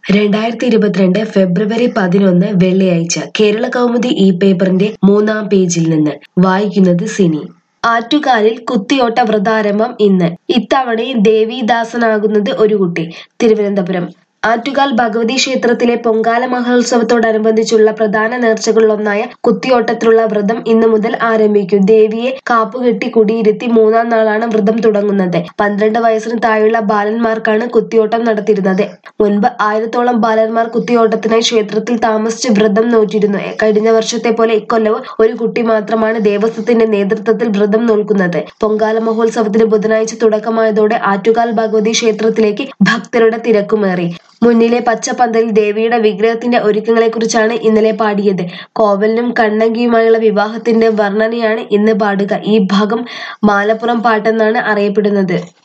രണ്ടായിരത്തി ഇരുപത്തിരണ്ട് ഫെബ്രുവരി പതിനൊന്ന് വെള്ളിയാഴ്ച കേരള കൗമുദി ഈ പേപ്പറിന്റെ മൂന്നാം പേജിൽ നിന്ന് വായിക്കുന്നത് സിനി ആറ്റുകാലിൽ കുത്തിയോട്ട വ്രതാരംഭം ഇന്ന് ഇത്തവണയും ദേവീദാസനാകുന്നത് ഒരു കുട്ടി തിരുവനന്തപുരം ആറ്റുകാൽ ഭഗവതി ക്ഷേത്രത്തിലെ പൊങ്കാല മഹോത്സവത്തോടനുബന്ധിച്ചുള്ള പ്രധാന നേർച്ചകളിലൊന്നായ കുത്തിയോട്ടത്തിലുള്ള വ്രതം ഇന്നു മുതൽ ആരംഭിക്കും ദേവിയെ കാപ്പുകെട്ടി കുടിയിരുത്തി മൂന്നാം നാളാണ് വ്രതം തുടങ്ങുന്നത് പന്ത്രണ്ട് വയസ്സിന് താഴെയുള്ള ബാലന്മാർക്കാണ് കുത്തിയോട്ടം നടത്തിയിരുന്നത് മുൻപ് ആയിരത്തോളം ബാലന്മാർ കുത്തിയോട്ടത്തിനായി ക്ഷേത്രത്തിൽ താമസിച്ച് വ്രതം നോറ്റിരുന്നു കഴിഞ്ഞ വർഷത്തെ പോലെ ഇക്കൊല്ലവും ഒരു കുട്ടി മാത്രമാണ് ദേവസ്വത്തിന്റെ നേതൃത്വത്തിൽ വ്രതം നോൽക്കുന്നത് പൊങ്കാല മഹോത്സവത്തിന് ബുധനാഴ്ച തുടക്കമായതോടെ ആറ്റുകാൽ ഭഗവതി ക്ഷേത്രത്തിലേക്ക് ഭക്തരുടെ തിരക്കുമേറി മുന്നിലെ പച്ചപ്പന്തലിൽ ദേവിയുടെ വിഗ്രഹത്തിന്റെ ഒരുക്കങ്ങളെക്കുറിച്ചാണ് ഇന്നലെ പാടിയത് കോവലിനും കണ്ണകിയുമായുള്ള വിവാഹത്തിന്റെ വർണ്ണനയാണ് ഇന്ന് പാടുക ഈ ഭാഗം മാലപ്പുറം പാട്ടെന്നാണ് അറിയപ്പെടുന്നത്